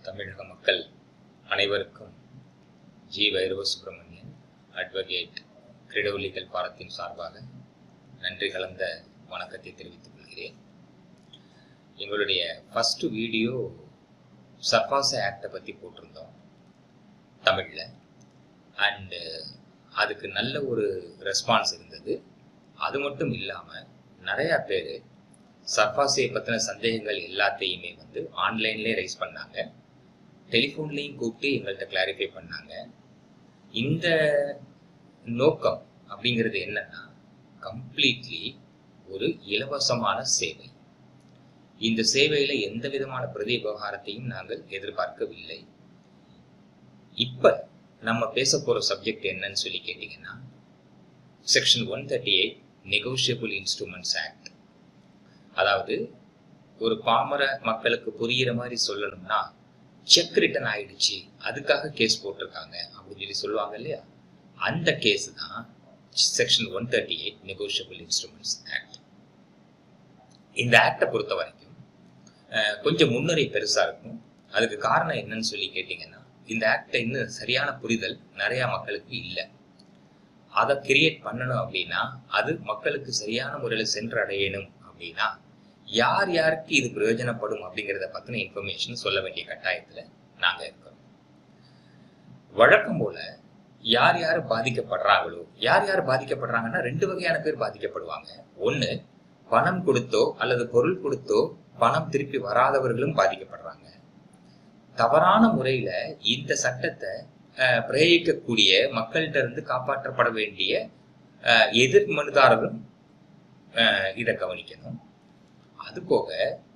தமிழக மக்கள் அனைவருக்கும் ஜி வைரவ சுப்பிரமணியன் அட்வொகேட் கிரிடோலிகல் பாரத்தின் சார்பாக நன்றி கலந்த வணக்கத்தை தெரிவித்துக் கொள்கிறேன் எங்களுடைய ஃபஸ்ட்டு வீடியோ சர்பாச ஆக்டை பற்றி போட்டிருந்தோம் தமிழில் அண்டு அதுக்கு நல்ல ஒரு ரெஸ்பான்ஸ் இருந்தது அது மட்டும் இல்லாமல் நிறையா பேர் சர்பாசையை பற்றின சந்தேகங்கள் எல்லாத்தையுமே வந்து ஆன்லைன்லேயே ரைஸ் பண்ணாங்க டெலிஃபோன்லேயும் கூப்பிட்டு எங்கள்கிட்ட கிளாரிஃபை பண்ணாங்க இந்த நோக்கம் அப்படிங்கிறது என்னன்னா கம்ப்ளீட்லி ஒரு இலவசமான சேவை இந்த சேவையில் எந்த விதமான பிரதி விவகாரத்தையும் நாங்கள் எதிர்பார்க்கவில்லை இப்போ நம்ம பேச போகிற சப்ஜெக்ட் என்னன்னு சொல்லி கேட்டிங்கன்னா section one thirty eight negotiable instruments act அதாவது ஒரு பாமர மக்களுக்கு புரிகிற மாதிரி சொல்லணும்னா செக் ரிட்டர்ன் ஆயிடுச்சு அதுக்காக கேஸ் போட்டிருக்காங்க அப்படின்னு சொல்லி சொல்லுவாங்க இல்லையா அந்த கேஸ் தான் section one thirty eight negotiable instruments act இந்த ஆக்டை பொறுத்த வரைக்கும் கொஞ்சம் முன்னுரை பெருசாக இருக்கும் அதுக்கு காரணம் என்னன்னு சொல்லி கேட்டிங்கன்னா இந்த ஆக்டை இன்னும் சரியான புரிதல் நிறையா மக்களுக்கு இல்லை அதை கிரியேட் பண்ணணும் அப்படின்னா அது மக்களுக்கு சரியான முறையில் சென்றடையணும் அப்படின்னா யார் யாருக்கு இது பிரயோஜனப்படும் அப்படிங்கிறத பற்றின இன்ஃபர்மேஷன் சொல்ல வேண்டிய கட்டாயத்தில் நாங்கள் இருக்கிறோம் வழக்கம் போல யார் யார் பாதிக்கப்படுறாங்களோ யார் யார் பாதிக்கப்படுறாங்கன்னா ரெண்டு வகையான பேர் பாதிக்கப்படுவாங்க ஒன்று பணம் கொடுத்தோ அல்லது பொருள் கொடுத்தோ பணம் திருப்பி வராதவர்களும் பாதிக்கப்படுறாங்க தவறான முறையில இந்த சட்டத்தை பிரயோகிக்கக்கூடிய மக்கள்கிட்ட இருந்து காப்பாற்றப்பட வேண்டிய எதிர் மனுதாரரும் இதை கவனிக்கணும் அது போக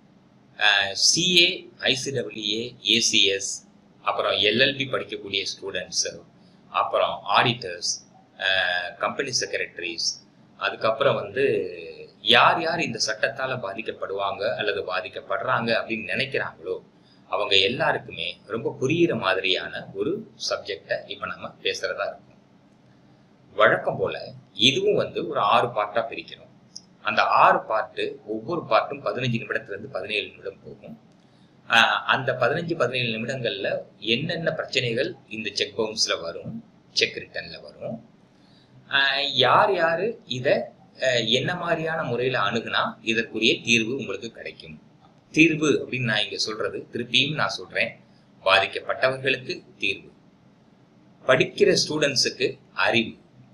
சிஏ ஐசிடபிள்யூஏ ஏசிஎஸ் அப்புறம் எல்எல்பி படிக்கக்கூடிய ஸ்டூடெண்ட்ஸு அப்புறம் ஆடிட்டர்ஸ் கம்பெனி செக்ரட்டரிஸ் அதுக்கப்புறம் வந்து யார் யார் இந்த சட்டத்தால் பாதிக்கப்படுவாங்க அல்லது பாதிக்கப்படுறாங்க அப்படின்னு நினைக்கிறாங்களோ அவங்க எல்லாருக்குமே ரொம்ப புரிகிற மாதிரியான ஒரு சப்ஜெக்டை இப்போ நம்ம பேசுகிறதா இருக்கும் வழக்கம் போல் இதுவும் வந்து ஒரு ஆறு பார்ட்டாக பிரிக்கிறோம் அந்த ஆறு பார்ட்டு ஒவ்வொரு பார்ட்டும் பதினஞ்சு நிமிடத்துலேருந்து பதினேழு நிமிடம் போகும் அந்த பதினஞ்சு பதினேழு நிமிடங்களில் என்னென்ன பிரச்சனைகள் இந்த செக் பவுன்ஸில் வரும் செக் ரிட்டர்னில் வரும் யார் யார் இதை என்ன மாதிரியான முறையில் அணுகுனா இதற்குரிய தீர்வு உங்களுக்கு கிடைக்கும் தீர்வு அப்படின்னு நான் இங்கே சொல்றது திருப்பியும் நான் சொல்றேன் பாதிக்கப்பட்டவர்களுக்கு தீர்வு படிக்கிற ஸ்டூடெண்ட்ஸுக்கு அறிவு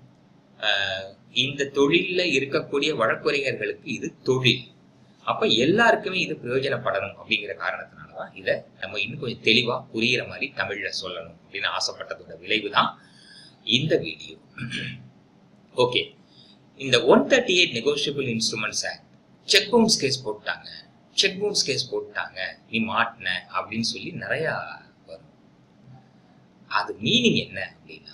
இந்த தொழிலில் இருக்கக்கூடிய வழக்குரைஞர்களுக்கு இது தொழில் அப்போ எல்லாருக்குமே இது பிரயோஜனப்படணும் அப்படிங்கிற காரணத்தினால தான் இதை நம்ம இன்னும் கொஞ்சம் தெளிவாக புரிகிற மாதிரி தமிழில் சொல்லணும் அப்படின்னு ஆசைப்பட்டதோட விளைவு தான் இந்த வீடியோ ஓகே இந்த one thirty eight negotiable instruments act cheque bounce case போட்டாங்க செக் பவுன்ஸ் கேஸ் போட்டாங்க நீ மாட்டின அப்படின்னு சொல்லி நிறையா வரும் அது மீனிங் என்ன அப்படின்னா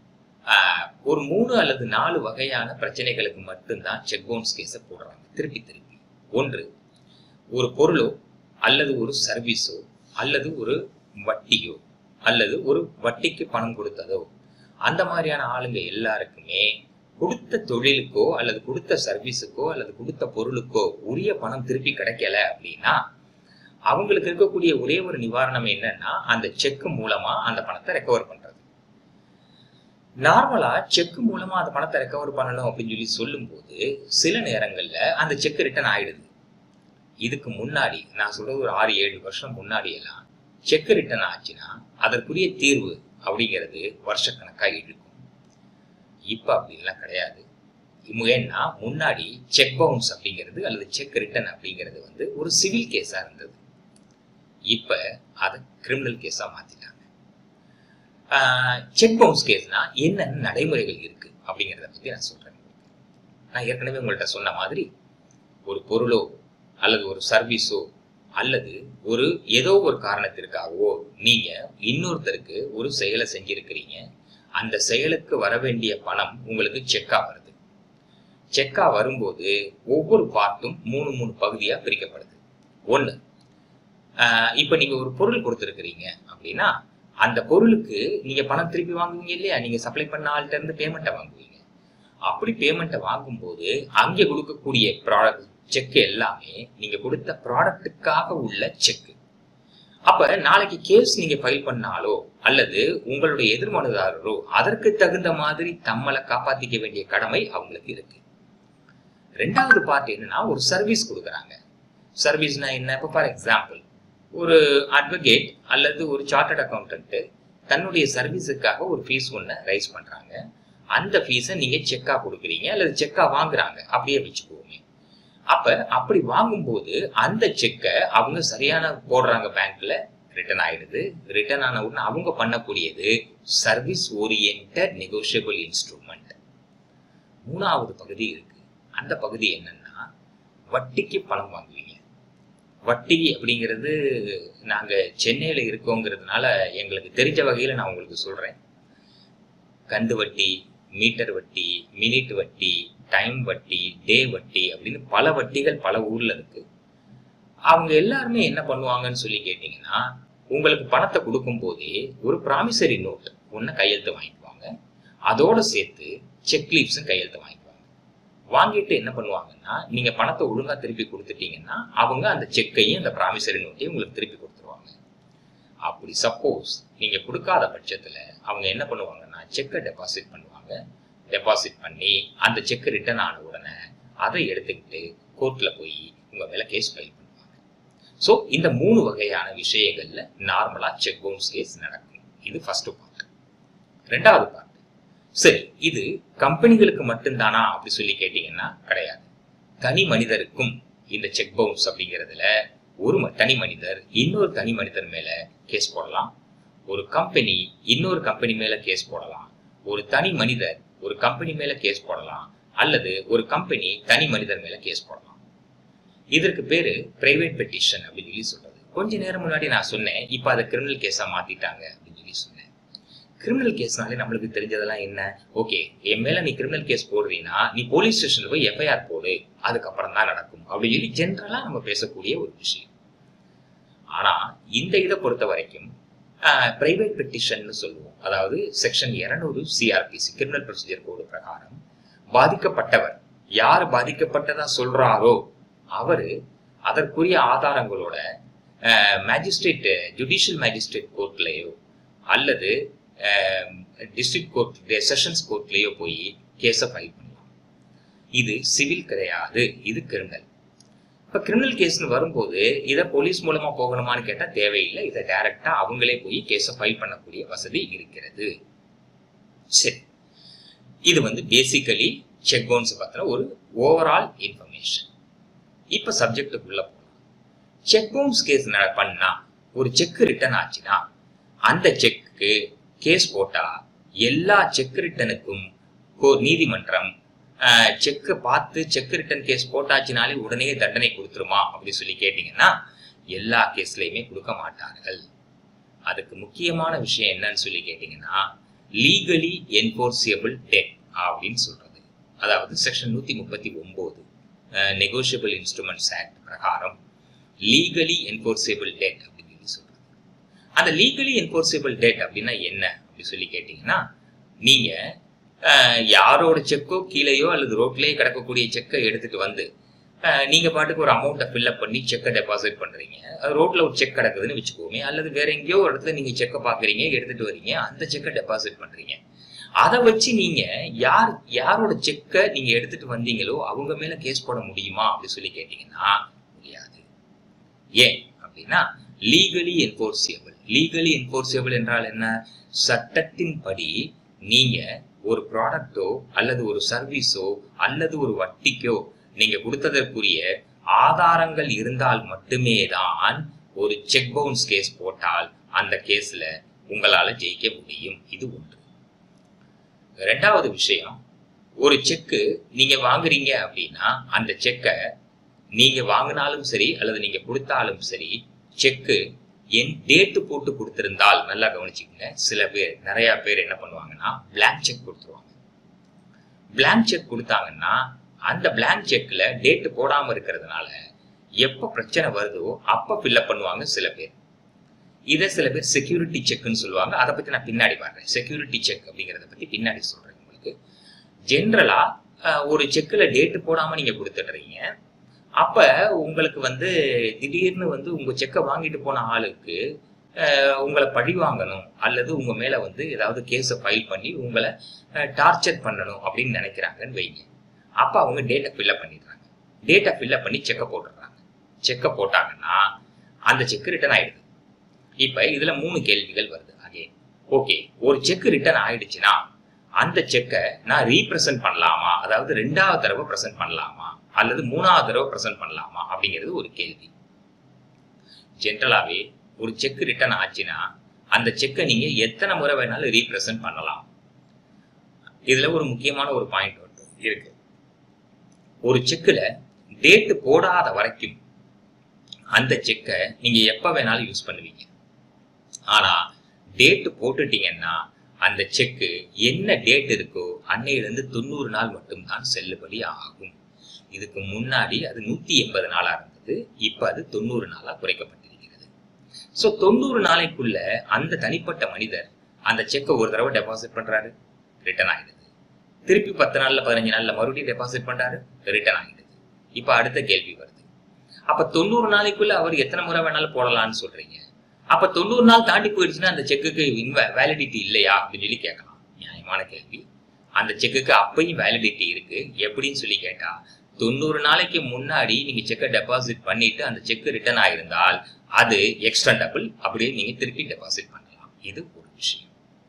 ஒரு மூணு அல்லது நாலு வகையான பிரச்சனைகளுக்கு மட்டும்தான் செக் பவுன்ஸ் கேஸை போடுறாங்க திருப்பி திருப்பி ஒன்று ஒரு பொருளோ அல்லது ஒரு சர்வீஸோ அல்லது ஒரு வட்டியோ அல்லது ஒரு வட்டிக்கு பணம் கொடுத்ததோ அந்த மாதிரியான ஆளுங்க எல்லாருக்குமே கொடுத்த தொழிலுக்கோ அல்லது கொடுத்த சர்வீஸுக்கோ அல்லது கொடுத்த பொருளுக்கோ உரிய பணம் திருப்பி கிடைக்கல அப்படின்னா அவங்களுக்கு இருக்கக்கூடிய ஒரே ஒரு நிவாரணம் என்னன்னா அந்த செக் மூலமா அந்த பணத்தை ரெக்கவர் பண்றது நார்மலா செக் மூலமா அந்த பணத்தை ரெக்கவர் பண்ணணும் அப்படின்னு சொல்லி சொல்லும்போது சில நேரங்கள்ல அந்த செக் ரிட்டர்ன் ஆயிடுது இதுக்கு முன்னாடி நான் சொல்றது ஒரு ஆறு ஏழு வருஷம் முன்னாடி எல்லாம் செக் ரிட்டர்ன் ஆச்சுன்னா அதற்குரிய தீர்வு அப்படிங்கிறது வருஷக்கணக்கா இழுக்கும் இப்போ அப்படின்லாம் கிடையாது ஏன்னா முன்னாடி செக் பவுன்ஸ் அப்படிங்கிறது அல்லது செக் ரிட்டர்ன் அப்படிங்கிறது வந்து ஒரு சிவில் கேஸாக இருந்தது இப்போ அதை கிரிமினல் கேஸாக மாற்றிட்டாங்க செக் பவுன்ஸ் கேஸ்னா என்னென்ன நடைமுறைகள் இருக்கு அப்படிங்கிறத பற்றி நான் சொல்கிறேன் நான் ஏற்கனவே உங்கள்கிட்ட சொன்ன மாதிரி ஒரு பொருளோ அல்லது ஒரு சர்வீஸோ அல்லது ஒரு ஏதோ ஒரு காரணத்திற்காகவோ நீங்க இன்னொருத்தருக்கு ஒரு செயலை செஞ்சிருக்கிறீங்க அந்த செயலுக்கு வர வேண்டிய பணம் உங்களுக்கு செக்கா வருது செக்கா வரும்போது ஒவ்வொரு பார்ட்டும் மூணு மூணு பகுதியா பிரிக்கப்படுது ஒன்று இப்போ நீங்க ஒரு பொருள் கொடுத்துருக்கிறீங்க அப்படின்னா அந்த பொருளுக்கு நீங்க பணம் திருப்பி வாங்குவீங்க இல்லையா நீங்க சப்ளை பண்ண ஆள்கிட்ட இருந்து பேமெண்ட்டை வாங்குவீங்க அப்படி பேமெண்ட்டை வாங்கும்போது அங்கே கொடுக்கக்கூடிய ப்ராடக்ட் செக் எல்லாமே நீங்க கொடுத்த ப்ராடக்ட்டுக்காக உள்ள செக் அப்ப நாளைக்கு கேஸ் நீங்க ஃபைல் பண்ணாலோ அல்லது உங்களுடைய எதிர்மனுதாரரோ அதற்கு தகுந்த மாதிரி தம்மளை காப்பாத்திக்க வேண்டிய கடமை அவங்களுக்கு இருக்கு ரெண்டாவது பார்ட் என்னன்னா ஒரு சர்வீஸ் கொடுக்குறாங்க சர்வீஸ்னா என்ன இப்போ ஃபார் எக்ஸாம்பிள் ஒரு அட்வொகேட் அல்லது ஒரு சார்ட்டர்ட் அக்கௌண்டன்ட் தன்னுடைய சர்வீஸுக்காக ஒரு ஃபீஸ் ஒன்று ரைஸ் பண்றாங்க அந்த ஃபீஸை நீங்க செக்கா கொடுக்குறீங்க அல்லது செக்கா வாங்குறாங்க அப்படியே வச்சுக்குவோமே அப்ப அப்படி வாங்கும்போது அந்த செக்கை அவங்க சரியான போடுறாங்க பேங்க்ல ரிட்டர்ன் ஆயிடுது ரிட்டர்ன் ஆன உடனே அவங்க பண்ணக்கூடியது சர்வீஸ் ஓரியன்ட் நெகோஷியபிள் இன்ஸ்ட்ருமெண்ட் மூணாவது பகுதி இருக்கு அந்த பகுதி என்னன்னா வட்டிக்கு பணம் வாங்குவீங்க வட்டி அப்படிங்கிறது நாங்க சென்னையில இருக்கோங்கிறதுனால எங்களுக்கு தெரிஞ்ச வகையில நான் உங்களுக்கு சொல்றேன் கந்து வட்டி மீட்டர் வட்டி மினிட் வட்டி டைம் வட்டி டே வட்டி அப்படின்னு பல வட்டிகள் பல ஊர்ல இருக்கு அவங்க எல்லாருமே என்ன பண்ணுவாங்கன்னு சொல்லி கேட்டீங்கன்னா உங்களுக்கு பணத்தை கொடுக்கும் போதே ஒரு ப்ராமிசரி நோட் ஒன்று கையெழுத்து வாங்கிக்குவாங்க அதோட சேர்த்து செக் லீவ்ஸும் கையெழுத்து வாங்கிக்குவாங்க வாங்கிட்டு என்ன பண்ணுவாங்கன்னா நீங்க பணத்தை ஒழுங்கா திருப்பி கொடுத்துட்டீங்கன்னா அவங்க அந்த செக்கையும் அந்த ப்ராமிசரி நோட்டையும் உங்களுக்கு திருப்பி கொடுத்துருவாங்க அப்படி சப்போஸ் நீங்க கொடுக்காத பட்சத்துல அவங்க என்ன பண்ணுவாங்கன்னா செக்கை டெபாசிட் பண்ணுவாங்க டெபாசிட் பண்ணி அந்த செக் ரிட்டர்ன் ஆன உடனே அதை எடுத்துக்கிட்டு கோர்ட்ல போய் உங்க மேல கேஸ் ஃபைல் பண்ணுவாங்க ஸோ இந்த மூணு வகையான விஷயங்கள்ல நார்மலா செக் பவுன்ஸ் கேஸ் நடக்கும் இது ஃபர்ஸ்ட் பார்ட் ரெண்டாவது பார்ட் சரி இது கம்பெனிகளுக்கு மட்டும்தானா அப்படி சொல்லி கேட்டீங்கன்னா கிடையாது தனி மனிதருக்கும் இந்த செக் பவுன்ஸ் அப்படிங்கிறதுல ஒரு ம- தனி மனிதர் இன்னொரு தனி மனிதர் மேல கேஸ் போடலாம் ஒரு கம்பெனி இன்னொரு கம்பெனி மேல கேஸ் போடலாம் ஒரு தனி மனிதர் ஒரு கம்பெனி மேல கேஸ் போடலாம் அல்லது ஒரு கம்பெனி தனி மனிதர் மேல கேஸ் போடலாம் இதற்கு பேரு பிரைவேட் பெட்டிஷன் அப்படின்னு சொல்லி சொல்றது கொஞ்ச நேரம் முன்னாடி நான் சொன்னேன் இப்ப அதை கிரிமினல் கேஸா மாத்திட்டாங்க அப்படின்னு சொல்லி சொன்னேன் கிரிமினல் கேஸ்னாலே நம்மளுக்கு தெரிஞ்சதெல்லாம் என்ன ஓகே என் மேல நீ கிரிமினல் கேஸ் போடுறீன்னா நீ போலீஸ் ஸ்டேஷன்ல போய் எஃப்ஐஆர் போடு அதுக்கப்புறம் தான் நடக்கும் அப்படின்னு சொல்லி ஜென்ரலா நம்ம பேசக்கூடிய ஒரு விஷயம் ஆனா இந்த இதை பொறுத்த வரைக்கும் பிரைவேட் பெட்டிஷன் சொல்லுவோம் அதாவது section 200 CRPC criminal procedure code பிரகாரம் பாதிக்கப்பட்டவர் யார் பாதிக்கப்பட்டதா சொல்றாரோ அவரு அதற்குரிய ஆதாரங்களோட மேஜிஸ்ட்ரேட் ஜுடிஷியல் மேஜிஸ்ட்ரேட் கோர்ட்லயோ அல்லது டிஸ்ட்ரிக்ட் கோர்ட் செஷன்ஸ் கோர்ட்லயோ போய் கேஸை ஃபைல் பண்ணலாம் இது சிவில் கிடையாது இது கிரிமினல் இப்ப கிரிமினல் கேஸ்னு வரும்போது இதை போலீஸ் மூலமா போகணுமான்னு கேட்டா தேவையில்லை இதை டைரக்டா அவங்களே போய் கேஸை ஃபைல் பண்ணக்கூடிய வசதி இருக்கிறது சரி இது வந்து பேசிக்கலி செக் பவுன்ஸ் பத்தின ஒரு ஓவரால் இன்ஃபர்மேஷன் இப்ப சப்ஜெக்டுக்குள்ள போகலாம் செக் பவுன்ஸ் கேஸ் பண்ணா ஒரு செக் ரிட்டர்ன் ஆச்சுன்னா அந்த செக்கு கேஸ் போட்டா எல்லா செக் ரிட்டனுக்கும் நீதிமன்றம் செக்கை பார்த்து செக் ரிட்டர்ன் கேஸ் போட்டாச்சுனாலே உடனே தண்டனை கொடுத்துருமா அப்படி சொல்லி கேட்டீங்கன்னா எல்லா கேஸ்லயுமே கொடுக்க மாட்டார்கள் அதுக்கு முக்கியமான விஷயம் என்னன்னு சொல்லி கேட்டீங்கன்னா லீகலி என்போர்சியபிள் டெட் அப்படின்னு சொல்றது அதாவது செக்ஷன் நூத்தி முப்பத்தி ஒன்பது நெகோஷியபிள் இன்ஸ்ட்ருமெண்ட்ஸ் ஆக்ட் பிரகாரம் லீகலி என்போர்சியபிள் டெட் அப்படின்னு சொல்லி சொல்றது அந்த லீகலி என்போர்சியபிள் டெட் அப்படின்னா என்ன அப்படி சொல்லி கேட்டீங்கன்னா நீங்க அஹ், யாரோட செக்கோ கீழேயோ அல்லது ரோட்லயே கிடக்கக்கூடிய செக்கை எடுத்துட்டு வந்து அஹ், நீங்க பாட்டுக்கு ஒரு அமௌண்ட்டை ஃபில்அப் பண்ணி செக்கை டெபாசிட் பண்றீங்க அது ரோட்ல ஒரு செக் கிடக்குதுன்னு வச்சுக்கோமே அல்லது வேற எங்கேயோ ஒரு இடத்துல நீங்க செக்கை பாக்குறீங்க எடுத்துட்டு வரீங்க அந்த செக்கை டெபாசிட் பண்றீங்க அதை வச்சு நீங்க யார் யாரோட செக்கை நீங்க எடுத்துட்டு வந்தீங்களோ அவங்க மேல கேஸ் போட முடியுமா அப்படி சொல்லி கேட்டீங்கன்னா முடியாது ஏன் அப்படின்னா லீகலி என்போர்சியபிள் லீகலி என்போர்சியபிள் என்றால் என்ன சட்டத்தின்படி நீங்க ஒரு ப்ராடக்ட்டோ அல்லது ஒரு சர்வீஸோ அல்லது ஒரு வட்டிக்கோ நீங்க கொடுத்ததற்குரிய ஆதாரங்கள் இருந்தால் மட்டுமே தான் ஒரு செக் பவுன்ஸ் கேஸ் போட்டால் அந்த கேஸ்ல உங்களால ஜெயிக்க முடியும் இது ஒன்று ரெண்டாவது விஷயம் ஒரு செக்கு நீங்க வாங்குறீங்க அப்படின்னா அந்த செக்கை நீங்க வாங்கினாலும் சரி அல்லது நீங்க கொடுத்தாலும் சரி செக்கு என் டேட்டு போட்டு கொடுத்திருந்தால் நல்லா கவனிச்சுக்கோங்க சில பேர் நிறைய பேர் என்ன பண்ணுவாங்கன்னா blank செக் கொடுத்துருவாங்க blank செக் கொடுத்தாங்கன்னா அந்த blank செக்ல டேட்டு போடாம இருக்கிறதுனால எப்ப பிரச்சனை வருதோ அப்ப ஃபில்அப் பண்ணுவாங்க சில பேர் இதை சில பேர் செக்யூரிட்டி செக்னு சொல்லுவாங்க அதை பத்தி நான் பின்னாடி வர்றேன் செக்யூரிட்டி செக் அப்படிங்கறத பத்தி பின்னாடி சொல்றேன் உங்களுக்கு ஜென்ரலா ஒரு செக்ல டேட்டு போடாம நீங்க கொடுத்துடுறீங்க அப்ப உங்களுக்கு வந்து திடீர்னு வந்து உங்க செக்கை வாங்கிட்டு போன ஆளுக்கு உங்களை பழி வாங்கணும் அல்லது உங்க மேல வந்து ஏதாவது கேஸை ஃபைல் பண்ணி உங்களை டார்ச்சர் பண்ணணும் அப்படின்னு நினைக்கிறாங்கன்னு வைங்க அப்ப அவங்க டேட்டை ஃபில்அப் பண்ணிடுறாங்க டேட்டை ஃபில்அப் பண்ணி செக்கை போட்டுடுறாங்க செக்கை போட்டாங்கன்னா அந்த செக் ரிட்டர்ன் ஆயிடுது இப்ப இதுல மூணு கேள்விகள் வருது அகே ஓகே ஒரு செக் ரிட்டர்ன் ஆயிடுச்சுன்னா அந்த செக்கை நான் ரீப்ரசன்ட் பண்ணலாமா அதாவது ரெண்டாவது தடவை ப்ரெசென்ட் பண்ணலாமா அல்லது மூணாவது தடவை ப்ரெசென்ட் பண்ணலாமா அப்படிங்கிறது ஒரு கேள்வி ஜென்ரலாகவே ஒரு செக் ரிட்டர்ன் ஆச்சுன்னா அந்த செக்கை நீங்க எத்தனை முறை வேணாலும் ரீப்ரசன்ட் பண்ணலாம் இதுல ஒரு முக்கியமான ஒரு பாயிண்ட் வந்து இருக்கு ஒரு செக்கில் டேட்டு போடாத வரைக்கும் அந்த செக்கை நீங்க எப்ப வேணாலும் யூஸ் பண்ணுவீங்க ஆனா டேட்டு போட்டுட்டீங்கன்னா அந்த செக்கு என்ன டேட் இருக்கோ அன்னையிலிருந்து தொண்ணூறு நாள் மட்டும்தான் செல்லுபடி ஆகும் இதுக்கு முன்னாடி அது நூத்தி எண்பது நாளா இருந்தது இப்ப அது தொண்ணூறு நாளா குறைக்கப்பட்டிருக்கிறது ஸோ தொண்ணூறு நாளைக்குள்ள அந்த தனிப்பட்ட மனிதர் அந்த செக்கை ஒரு தடவை டெபாசிட் பண்றாரு ரிட்டர்ன் ஆயிடுது திருப்பி பத்து நாள்ல பதினஞ்சு நாள்ல மறுபடியும் டெபாசிட் பண்றாரு ரிட்டர்ன் ஆகிடுது இப்ப அடுத்த கேள்வி வருது அப்ப தொண்ணூறு நாளைக்குள்ள அவர் எத்தனை முறை வேணாலும் போடலாம்னு சொல்றீங்க அப்ப தொண்ணூறு நாள் தாண்டி போயிடுச்சுன்னா அந்த செக்குக்கு வேலிடிட்டி இல்லையா அப்படின்னு சொல்லி கேட்கலாம் நியாயமான கேள்வி அந்த செக்குக்கு அப்பயும் வேலிடிட்டி இருக்கு எப்படின்னு சொல்லி கேட்டா தொண்ணூறு நாளைக்கு முன்னாடி நீங்க செக்கை டெபாசிட் பண்ணிட்டு அந்த செக் ரிட்டர்ன் ஆயிருந்தால் அது எக்ஸ்டெண்டபிள் அப்படியே நீங்க திருப்பி டெபாசிட் பண்ணலாம் இது ஒரு விஷயம்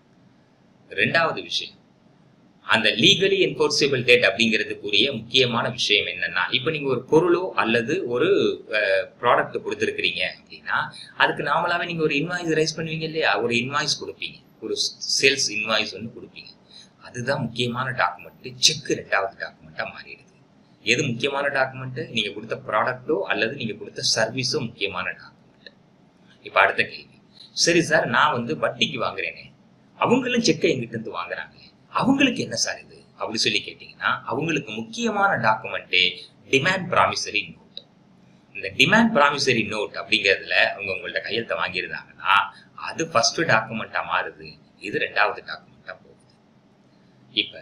ரெண்டாவது விஷயம் அந்த லீகலி என்ஃபோர்ஸபிள் டேட் அப்படிங்கிறதுக்குரிய முக்கியமான விஷயம் என்னன்னா இப்போ நீங்க ஒரு பொருளோ அல்லது ஒரு ப்ராடக்ட் கொடுத்துருக்கிறீங்க அப்படின்னா அதுக்கு நாமளாவே நீங்க ஒரு இன்வாய்ஸ் ரைஸ் பண்ணுவீங்க இல்லையா ஒரு இன்வாய்ஸ் கொடுப்பீங்க ஒரு சேல்ஸ் இன்வாய்ஸ் ஒன்று கொடுப்பீங்க அதுதான் முக்கியமான டாக்குமெண்ட் செக் ரெண்டாவது டாக்குமெண்ட்டாக மாறிடுது எது முக்கியமான டாக்குமெண்ட் நீங்க கொடுத்த ப்ராடக்ட்டோ அல்லது நீங்க கொடுத்த சர்வீஸோ முக்கியமான டாக்குமெண்ட் இப்போ அடுத்த கேள்வி சரி சார் நான் வந்து வட்டிக்கு வாங்குறேனே அவங்களும் செக்கை எங்கிட்ட இருந்து வாங்குறாங்க அவங்களுக்கு என்ன சார் இது அப்படி சொல்லி கேட்டீங்கன்னா அவங்களுக்கு முக்கியமான டாக்குமெண்ட்டே டிமாண்ட் ப்ராமிசரி நோட் இந்த டிமாண்ட் ப்ராமிசரி நோட் அப்படிங்கிறதுல அவங்க உங்கள்ட்ட கையெழுத்தை வாங்கியிருந்தாங்கன்னா அது ஃபர்ஸ்ட் டாக்குமெண்ட்டா மாறுது இது ரெண்டாவது டாக்குமெண்ட்டா போகுது இப்ப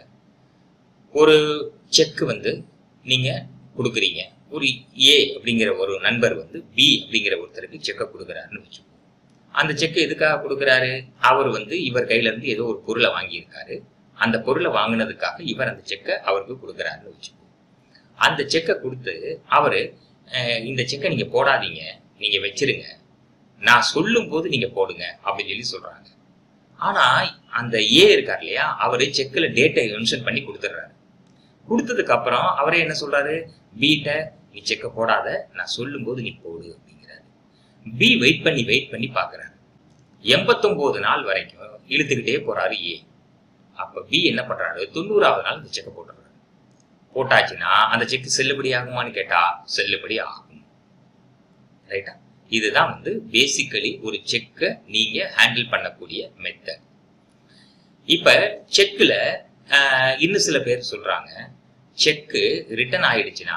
ஒரு செக் வந்து நீங்க கொடுக்குறீங்க ஒரு ஏ அப்படிங்கிற ஒரு நண்பர் வந்து பி அப்படிங்கிற ஒருத்தருக்கு செக்கை கொடுக்குறாருன்னு வச்சுக்கோங்க அந்த செக் எதுக்காக கொடுக்குறாரு அவர் வந்து இவர் கையில இருந்து ஏதோ ஒரு பொருளை வாங்கியிருக்காரு அந்த பொருளை வாங்கினதுக்காக இவர் அந்த செக்கை அவருக்கு கொடுக்குறாருன்னு வச்சுக்கோங்க அந்த செக்கை கொடுத்து அவரு இந்த செக்கை நீங்க போடாதீங்க நீங்க வச்சிருங்க நான் சொல்லும் போது நீங்க போடுங்க அப்படின்னு சொல்லி சொல்றாங்க ஆனா அந்த ஏ இருக்கார் இல்லையா அவரு செக்ல டேட்டை மென்ஷன் பண்ணி கொடுத்துட்றாரு கொடுத்ததுக்கு அப்புறம் அவரே என்ன சொல்றாரு பீட்ட நீ செக்க போடாத நான் சொல்லும் போது நீ போடு அப்படிங்கிறாரு பி வெயிட் பண்ணி வெயிட் பண்ணி பாக்குறாரு எண்பத்தொன்பது நாள் வரைக்கும் இழுத்துக்கிட்டே போறாரு ஏ அப்ப பி என்ன பண்றாரு தொண்ணூறாவது நாள் இந்த செக்கை போட்டுறாரு போட்டாச்சுன்னா அந்த செக் செல்லுபடி ஆகுமான்னு கேட்டா செல்லுபடி ஆகும் ரைட்டா இதுதான் வந்து பேசிக்கலி ஒரு செக்கை நீங்க ஹேண்டில் பண்ணக்கூடிய மெத்தட் இப்ப செக்ல இன்னும் சில பேர் சொல்றாங்க செக்கு ரிட்டர்ன் ஆயிடுச்சுன்னா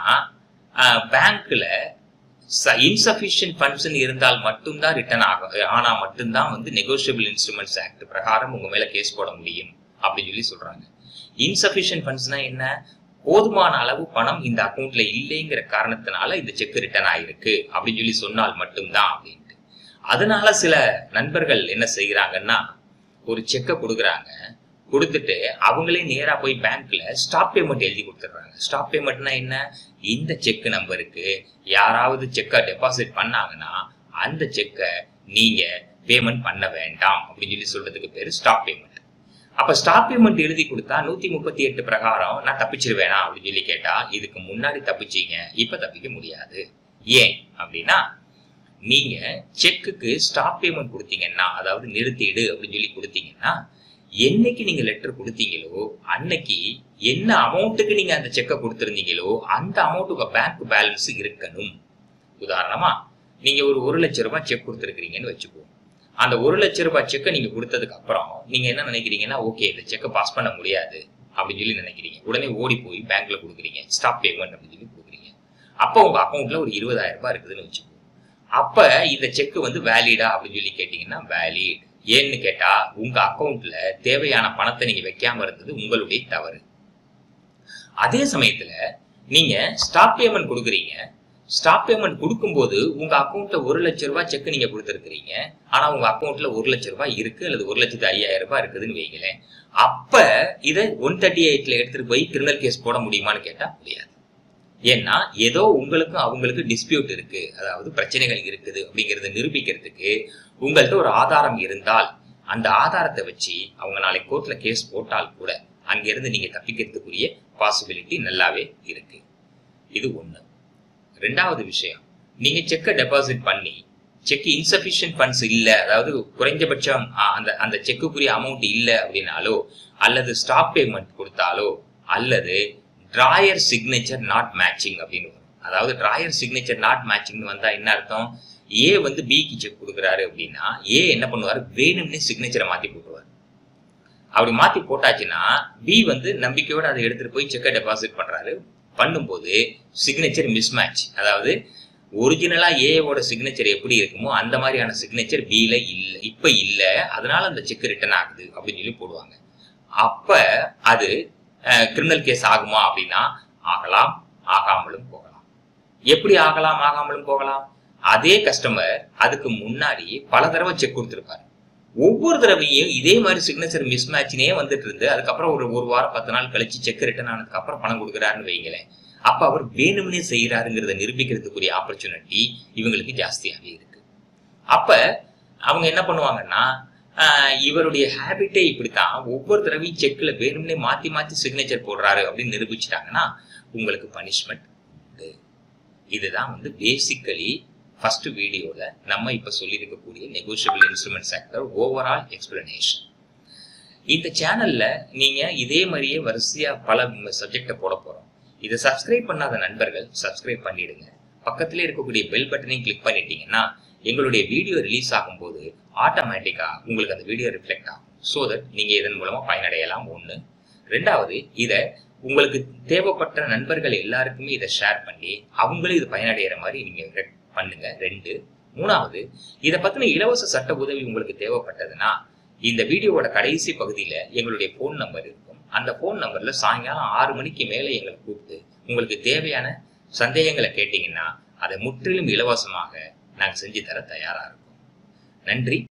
பேங்க்ல இன்சபிஷியன்ட் ஃபண்ட்ஸ் இருந்தால் மட்டும்தான் ரிட்டர்ன் ஆகும் ஆனா மட்டும்தான் வந்து நெகோஷியபிள் இன்ஸ்ட்ருமெண்ட்ஸ் ஆக்ட் பிரகாரம் உங்க மேல கேஸ் போட முடியும் அப்படின்னு சொல்லி சொல்றாங்க இன்சபிஷியன்ட் ஃபண்ட்ஸ்னா என்ன போதுமான அளவு பணம் இந்த அக்கௌண்ட்ல இல்லைங்கிற காரணத்தினால இந்த செக் ரிட்டர்ன் ஆயிருக்கு அப்படின்னு சொல்லி சொன்னால் மட்டும்தான் அப்படின்ட்டு அதனால சில நண்பர்கள் என்ன செய்யறாங்கன்னா ஒரு செக்கை கொடுக்குறாங்க கொடுத்துட்டு அவங்களே நேரா போய் பேங்க்ல ஸ்டாப் பேமெண்ட் எழுதி கொடுத்துட்றாங்க ஸ்டாப் பேமெண்ட்னா என்ன இந்த செக் நம்பருக்கு யாராவது செக்கை டெபாசிட் பண்ணாங்கன்னா அந்த செக்கை நீங்க பேமெண்ட் பண்ண வேண்டாம் அப்படின்னு சொல்லி சொல்றதுக்கு பேரு ஸ்டாப் பேமெண்ட் அப்ப ஸ்டாப் பேமெண்ட் எழுதி கொடுத்தா நூத்தி முப்பத்தி எட்டு பிரகாரம் நான் தப்பிச்சிருவேனா அப்படின்னு சொல்லி கேட்டா இதுக்கு முன்னாடி தப்பிச்சீங்க இப்ப தப்பிக்க முடியாது ஏன் அப்படின்னா நீங்க செக்குக்கு ஸ்டாப் பேமெண்ட் கொடுத்தீங்கன்னா அதாவது நிறுத்திடு அப்படின்னு சொல்லி கொடுத்தீங்கன்னா என்னைக்கு நீங்க லெட்டர் கொடுத்தீங்களோ அன்னைக்கு என்ன அமௌண்ட்டுக்கு நீங்க அந்த செக்கை கொடுத்துருந்தீங்களோ அந்த அமௌண்ட் உங்க பேங்க் பேலன்ஸ் இருக்கணும் உதாரணமா நீங்க ஒரு ஒரு லட்ச ரூபாய் செக் கொடுத்துருக்கீங்கன்னு வச்சுக்கோ அந்த ஒரு லட்ச ரூபாய் செக்கை நீங்க கொடுத்ததுக்கு அப்புறம் நீங்க என்ன நினைக்கிறீங்கன்னா ஓகே இந்த செக்கை பாஸ் பண்ண முடியாது அப்படின்னு சொல்லி நினைக்கிறீங்க உடனே ஓடி போய் பேங்க்ல கொடுக்குறீங்க ஸ்டாப் பேமெண்ட் அப்படின்னு சொல்லி கொடுக்குறீங்க அப்போ உங்க அக்கௌண்ட்ல ஒரு இருபதாயிரம் ரூபாய் இருக்குதுன்னு வச்சுக்கோ அப்ப இந்த செக் வந்து வேலிடா அப்படின்னு சொல்லி கேட்டீங்கன்னா வேலிட் ஏன்னு கேட்டா உங்க அக்கௌண்ட்ல தேவையான பணத்தை நீங்க வைக்காம இருந்தது உங்களுடைய தவறு அதே சமயத்துல நீங்க ஸ்டாப் பேமெண்ட் கொடுக்குறீங்க ஸ்டாப் பேமெண்ட் கொடுக்கும்போது உங்க அக்கௌண்ட்ல ஒரு லட்ச ரூபாய் செக் நீங்க கொடுத்துருக்கீங்க ஆனா உங்க அக்கௌண்ட்ல ஒரு லட்ச ரூபாய் இருக்கு அல்லது ஒரு லட்சத்து ஐயாயிரம் ரூபாய் இருக்குதுன்னு வைங்களேன் அப்ப இதை ஒன் தேர்ட்டி எயிட்ல எடுத்துட்டு போய் கிரிமினல் கேஸ் போட முடியுமான்னு கேட்டா முடியாது ஏன்னா ஏதோ உங்களுக்கும் அவங்களுக்கு டிஸ்பியூட் இருக்கு அதாவது பிரச்சனைகள் இருக்குது அப்படிங்கறத நிரூபிக்கிறதுக்கு உங்கள்ட்ட ஒரு ஆதாரம் இருந்தால் அந்த ஆதாரத்தை வச்சு அவங்க நாளைக்கு கோர்ட்ல கேஸ் போட்டால் கூட அங்கிருந்து நீங்க தப்பிக்கிறதுக்குரிய பாசிபிலிட்டி நல்லாவே இருக்கு இது ஒண்ணு ரெண்டாவது விஷயம் நீங்க செக்கை டெபாசிட் பண்ணி செக் இன்சபிஷியன்ட் ஃபண்ட்ஸ் இல்ல அதாவது குறைஞ்சபட்சம் ஆ, அந்த அந்த செக்குக்குரிய அமௌண்ட் இல்ல அப்படின்னாலோ அல்லது ஸ்டாப் பேமெண்ட் கொடுத்தாலோ அல்லது டிராயர் சிக்னேச்சர் நாட் மேட்சிங் அப்படின்னு வரும் அதாவது டிராயர் சிக்னேச்சர் நாட் மேட்சிங்னு வந்தா என்ன அர்த்தம் ஏ வந்து பிக்கு செக் கொடுக்குறாரு அப்படின்னா ஏ என்ன பண்ணுவாரு வேணும்னே சிக்னேச்சரை மாத்தி போட்டுருவாரு அப்படி மாத்தி போட்டாச்சுன்னா பி வந்து நம்பிக்கையோட அதை எடுத்துட்டு போய் செக்கை டெபாசிட் பண்றாரு பண்ணும்போது சிக்னேச்சர் மிஸ்மேட்ச் அதாவது ஒரிஜினலா ஏவோட சிக்னேச்சர் எப்படி இருக்குமோ அந்த மாதிரியான சிக்னேச்சர் பில இல்ல இப்ப இல்ல அதனால அந்த செக் ரிட்டர்ன் ஆகுது அப்படின்னு சொல்லி போடுவாங்க அப்ப அது கிரிமினல் கேஸ் ஆகுமா அப்படின்னா ஆகலாம் ஆகாமலும் போகலாம் எப்படி ஆகலாம் ஆகாமலும் போகலாம் அதே கஸ்டமர் அதுக்கு முன்னாடி பல தடவை செக் கொடுத்திருப்பாரு ஒவ்வொரு தடவையும் இதே மாதிரி சிக்னேச்சர் மிஸ் மேட்ச்னே வந்துட்டு இருந்து அதுக்கப்புறம் ஒரு ஒரு வாரம் பத்து நாள் கழிச்சு செக் ரிட்டர்ன் ஆனதுக்கு அப்புறம் பணம் கொடுக்குறாருன்னு வைங்களேன் அப்ப அவர் வேணும்னே செய்யறாருங்கிறத நிரூபிக்கிறதுக்குரிய ஆப்பர்ச்சுனிட்டி இவங்களுக்கு ஜாஸ்தியாகவே இருக்கு அப்ப அவங்க என்ன பண்ணுவாங்கன்னா ஆஹ் இவருடைய ஹேபிட்டே இப்படித்தான் ஒவ்வொரு தடவையும் செக்ல வேணும்னே மாத்தி மாத்தி சிக்னேச்சர் போடுறாரு அப்படின்னு நிரூபிச்சிட்டாங்கன்னா உங்களுக்கு பனிஷ்மெண்ட் உண்டு இதுதான் வந்து பேசிக்கலி ஃபர்ஸ்ட் வீடியோல நம்ம இப்ப சொல்லியிருக்கக்கூடிய negotiable instrument sector overall explanation இந்த சேனல்ல நீங்க இதே மாதிரியே வரிசையா பல சப்ஜெக்டை போட போறோம் இதை சப்ஸ்கிரைப் பண்ணாத நண்பர்கள் சப்ஸ்கிரைப் பண்ணிடுங்க பக்கத்திலே இருக்கக்கூடிய பெல் பட்டனையும் கிளிக் பண்ணிட்டீங்கன்னா எங்களுடைய வீடியோ ரிலீஸ் ஆகும்போது ஆட்டோமேட்டிக்கா உங்களுக்கு அந்த வீடியோ ரிஃப்ளெக்ட் ஆகும் ஸோ தட் நீங்க இதன் மூலமா பயனடையலாம் ஒண்ணு ரெண்டாவது இதை உங்களுக்கு தேவைப்பட்ட நண்பர்கள் எல்லாருக்குமே இதை ஷேர் பண்ணி அவங்களும் இது பயனடைகிற மாதிரி நீங்க ரெ- பண்ணுங்க ரெண்டு மூணாவது இதை பத்தின இலவச சட்ட உதவி உங்களுக்கு தேவைப்பட்டதுன்னா இந்த வீடியோவோட கடைசி பகுதியில எங்களுடைய ஃபோன் நம்பர் இருக்கும் அந்த ஃபோன் நம்பர்ல சாயங்காலம் ஆறு மணிக்கு மேலே எங்களை கூப்பிட்டு உங்களுக்கு தேவையான சந்தேகங்களை கேட்டீங்கன்னா அதை முற்றிலும் இலவசமாக நாங்கள் செஞ்சு தர தயாரா இருக்கோம் நன்றி